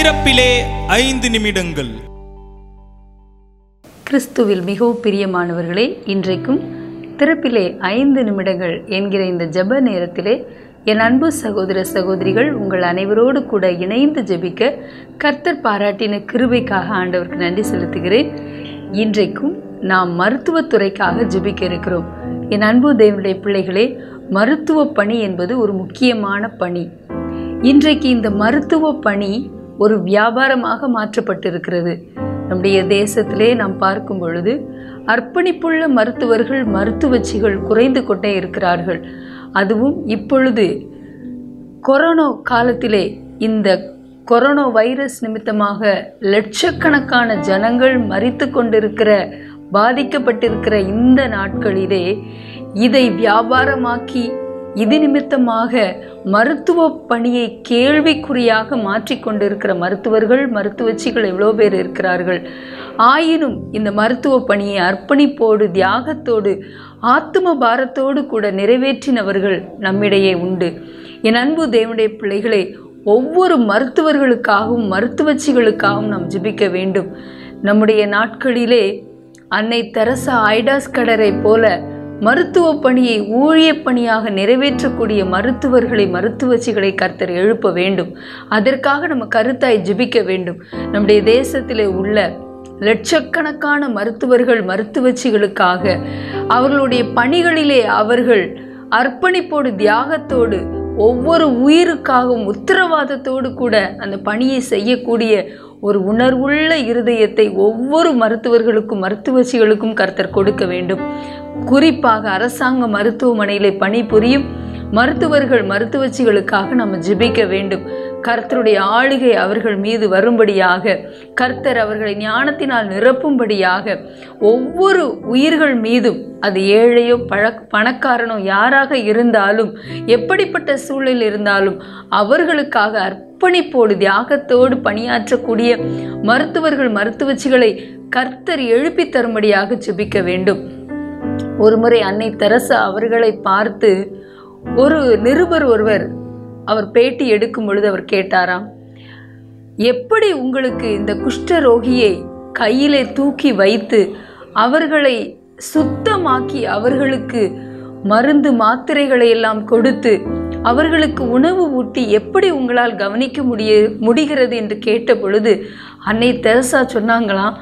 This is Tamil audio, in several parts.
திறப்பிலே ஐந்து நிமிடங்கள் கிறிஸ்துவில் மிகவும் பிரியமானவர்களே இன்றைக்கும் திறப்பிலே ஐந்து நிமிடங்கள் என்கிற இந்த ஜெப நேரத்திலே என் அன்பு சகோதர சகோதரிகள் உங்கள் அனைவரோடு கூட இணைந்து ஜெபிக்க கர்த்தர் பாராட்டின கிருபைக்காக ஆண்டவருக்கு நன்றி செலுத்துகிறேன் இன்றைக்கும் நாம் மருத்துவத்துறைக்காக ஜெபிக்க இருக்கிறோம் என் அன்பு தேவனுடைய பிள்ளைகளே மருத்துவ பணி என்பது ஒரு முக்கியமான பணி இன்றைக்கு இந்த மருத்துவ பணி ஒரு வியாபாரமாக மாற்றப்பட்டிருக்கிறது நம்முடைய தேசத்திலே நாம் பார்க்கும் பொழுது அர்ப்பணிப்புள்ள மருத்துவர்கள் மருத்துவச்சிகள் குறைந்து கொண்டே இருக்கிறார்கள் அதுவும் இப்பொழுது கொரோனா காலத்திலே இந்த கொரோனா வைரஸ் நிமித்தமாக லட்சக்கணக்கான ஜனங்கள் மரித்து கொண்டிருக்கிற பாதிக்கப்பட்டிருக்கிற இந்த நாட்களிலே இதை வியாபாரமாக்கி இது நிமித்தமாக மருத்துவ பணியை கேள்விக்குறியாக மாற்றிக்கொண்டிருக்கிற மருத்துவர்கள் மருத்துவச்சிகள் எவ்வளோ பேர் இருக்கிறார்கள் ஆயினும் இந்த மருத்துவ பணியை அர்ப்பணிப்போடு தியாகத்தோடு ஆத்தும பாரத்தோடு கூட நிறைவேற்றினவர்கள் நம்மிடையே உண்டு என் அன்பு தேவனுடைய பிள்ளைகளே ஒவ்வொரு மருத்துவர்களுக்காகவும் மருத்துவச்சிகளுக்காகவும் நாம் ஜெபிக்க வேண்டும் நம்முடைய நாட்களிலே அன்னை தெரசா ஐடாஸ் கடரை போல மருத்துவ பணியை ஊழிய பணியாக நிறைவேற்றக்கூடிய மருத்துவர்களை மருத்துவச்சிகளை கர்த்தர் எழுப்ப வேண்டும் அதற்காக நம்ம கருத்தாய் ஜெபிக்க வேண்டும் நம்முடைய தேசத்திலே உள்ள லட்சக்கணக்கான மருத்துவர்கள் மருத்துவச்சிகளுக்காக அவர்களுடைய பணிகளிலே அவர்கள் அர்ப்பணிப்போடு தியாகத்தோடு ஒவ்வொரு உயிருக்காகவும் உத்தரவாதத்தோடு கூட அந்த பணியை செய்யக்கூடிய ஒரு உணர்வுள்ள இருதயத்தை ஒவ்வொரு மருத்துவர்களுக்கும் மருத்துவச்சிகளுக்கும் கர்த்தர் கொடுக்க வேண்டும் குறிப்பாக அரசாங்க மருத்துவமனையிலே பணிபுரியும் மருத்துவர்கள் மருத்துவச்சிகளுக்காக நம்ம ஜெபிக்க வேண்டும் கர்த்தருடைய ஆளுகை அவர்கள் மீது வரும்படியாக கர்த்தர் அவர்களை ஞானத்தினால் நிரப்பும்படியாக ஒவ்வொரு உயிர்கள் மீதும் அது ஏழையோ பழ பணக்காரனோ யாராக இருந்தாலும் எப்படிப்பட்ட சூழலில் இருந்தாலும் அவர்களுக்காக அர்ப்பணிப்போடு தியாகத்தோடு பணியாற்றக்கூடிய மருத்துவர்கள் மருத்துவச்சிகளை கர்த்தர் எழுப்பி தரும்படியாக ஜெபிக்க வேண்டும் ஒருமுறை அன்னை தெரசா அவர்களை பார்த்து ஒரு நிருபர் ஒருவர் அவர் பேட்டி எடுக்கும் பொழுது அவர் கேட்டாராம் எப்படி உங்களுக்கு இந்த குஷ்டரோகியை கையிலே தூக்கி வைத்து அவர்களை சுத்தமாக்கி அவர்களுக்கு மருந்து மாத்திரைகளை எல்லாம் கொடுத்து அவர்களுக்கு உணவு ஊட்டி எப்படி உங்களால் கவனிக்க முடிய முடிகிறது என்று கேட்ட பொழுது அன்னை தெரசா சொன்னாங்களாம்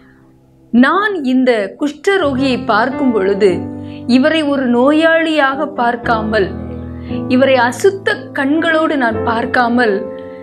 நான் இந்த குஷ்டரோகியை பார்க்கும் பொழுது இவரை ஒரு நோயாளியாக பார்க்காமல் இவரை அசுத்த கண்களோடு நான் பார்க்காமல்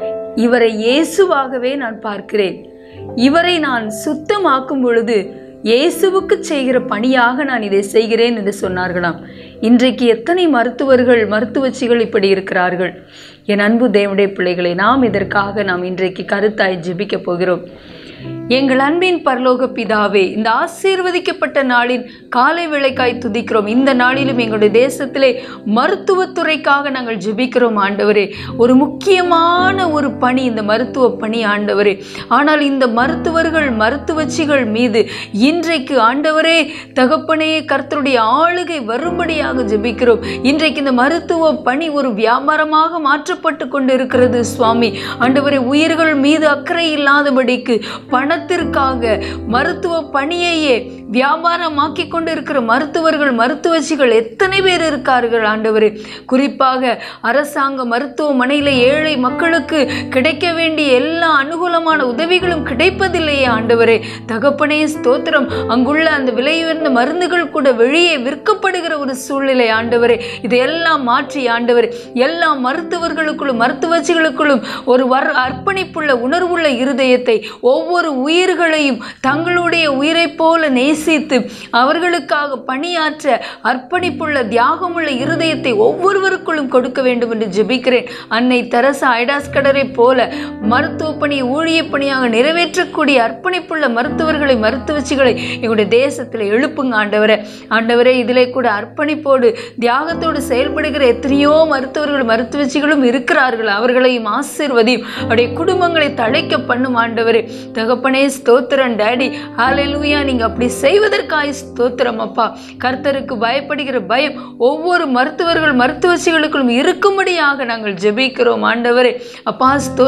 இவரை இயேசுவாகவே நான் பார்க்கிறேன் இவரை நான் சுத்தமாக்கும் பொழுது இயேசுவுக்கு செய்கிற பணியாக நான் இதை செய்கிறேன் என்று சொன்னார்களாம் இன்றைக்கு எத்தனை மருத்துவர்கள் மருத்துவச்சிகள் இப்படி இருக்கிறார்கள் என் அன்பு தேவனுடைய பிள்ளைகளை நாம் இதற்காக நாம் இன்றைக்கு கருத்தாய் ஜெபிக்க போகிறோம் எங்கள் அன்பின் பரலோக பிதாவே இந்த ஆசீர்வதிக்கப்பட்ட நாளின் காலை வேளைக்காய் துதிக்கிறோம் இந்த நாளிலும் எங்களுடைய தேசத்திலே மருத்துவத்துறைக்காக நாங்கள் ஜெபிக்கிறோம் ஆண்டவரே ஒரு முக்கியமான ஒரு பணி இந்த மருத்துவ பணி ஆண்டவரே ஆனால் இந்த மருத்துவர்கள் மருத்துவச்சிகள் மீது இன்றைக்கு ஆண்டவரே தகப்பனே கர்த்தருடைய ஆளுகை வரும்படியாக ஜெபிக்கிறோம் இன்றைக்கு இந்த மருத்துவ பணி ஒரு வியாபாரமாக மாற்றப்பட்டு கொண்டு இருக்கிறது சுவாமி ஆண்டவரே உயிர்கள் மீது அக்கறை இல்லாதபடிக்கு பணத்திற்காக மருத்துவ பணியையே வியாபாரமாக்கி கொண்டு இருக்கிற மருத்துவர்கள் மருத்துவச்சிகள் எத்தனை பேர் இருக்கார்கள் ஆண்டவரே குறிப்பாக அரசாங்க மருத்துவமனையில் ஏழை மக்களுக்கு கிடைக்க வேண்டிய எல்லா அனுகூலமான உதவிகளும் கிடைப்பதில்லையே ஆண்டவரே தகப்பனே ஸ்தோத்திரம் அங்குள்ள அந்த விலையுயர்ந்த மருந்துகள் கூட வெளியே விற்கப்படுகிற ஒரு சூழ்நிலை ஆண்டவரே இதையெல்லாம் மாற்றி ஆண்டவரே எல்லா மருத்துவர்களுக்குள்ளும் மருத்துவச்சிகளுக்குள்ளும் ஒரு வர் அர்ப்பணிப்புள்ள உணர்வுள்ள இருதயத்தை ஒவ்வொரு உயிர்களையும் தங்களுடைய உயிரைப் போல நேசித்து அவர்களுக்காக பணியாற்ற அர்ப்பணிப்புள்ள தியாகமுள்ள இருதயத்தை ஒவ்வொருவருக்குள்ளும் கொடுக்க வேண்டும் என்று ஜெபிக்கிறேன் அன்னை தெரசா ஐடாஸ் கடரை போல மருத்துவ பணியை ஊழிய பணியாக நிறைவேற்றக்கூடிய அர்ப்பணிப்புள்ள மருத்துவர்களை மருத்துவச்சிகளை எங்களுடைய தேசத்தில் எழுப்புங்க ஆண்டவரே ஆண்டவரே இதிலே கூட அர்ப்பணிப்போடு தியாகத்தோடு செயல்படுகிற எத்தனையோ மருத்துவர்கள் மருத்துவச்சிகளும் இருக்கிறார்கள் அவர்களையும் ஆசீர்வதியும் அவருடைய குடும்பங்களை தழைக்க பண்ணும் ஆண்டவரே தகப்பனே ஸ்தோத்திரம் டேடி ஹalleluya நீங்க அப்படி செய்வதற்காய் ஸ்தோத்திரம் அப்பா கர்த்தருக்கு பயப்படுகிற பயம் ஒவ்வொரு மருத்துவர்கள் மருத்துவச்சிகளுக்கும் இருக்கும்படியாக நாங்கள் ஜெபிக்கிறோம் ஆண்டவரே அப்பா ஸ்தோத்திரம்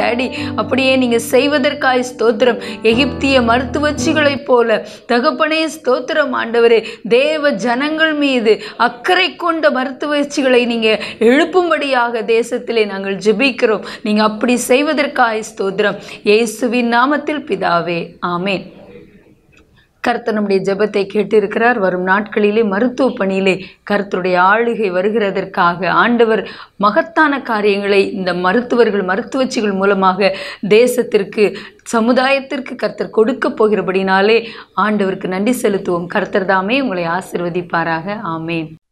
டேடி அப்படியே நீங்கள் செய்வதற்காய் ஸ்தோத்திரம் எகிப்திய மருத்துவச்சிகளைப் போல தகப்பனே ஸ்தோத்திரம் ஆண்டவரே தேவ ஜனங்கள் மீது அக்கறை கொண்ட மருத்துவச்சிகளை நீங்கள் எழுப்பும்படியாக தேசத்திலே நாங்கள் ஜெபிக்கிறோம் நீங்கள் அப்படி செய்வதற்காய் ஸ்தோத்திரம் இயேசுவின் நாமத்தில் பிதாவே ஆமென் கர்த்தர் நம்முடைய ஜெபத்தை கேட்டிருக்கிறார் வரும் நாட்களிலே மருத்துவ பணியிலே கர்த்தருடைய ஆளுகை வருகிறதற்காக ஆண்டவர் மகத்தான காரியங்களை இந்த மருத்துவர்கள் மருத்துவச்சிகள் மூலமாக தேசத்திற்கு சமுதாயத்திற்கு கர்த்தர் கொடுக்க போகிறபடினாலே ஆண்டவருக்கு நன்றி செலுத்துவோம் கர்த்தர் தாமே உங்களை ஆசிர்வதிப்பாராக ஆமேன்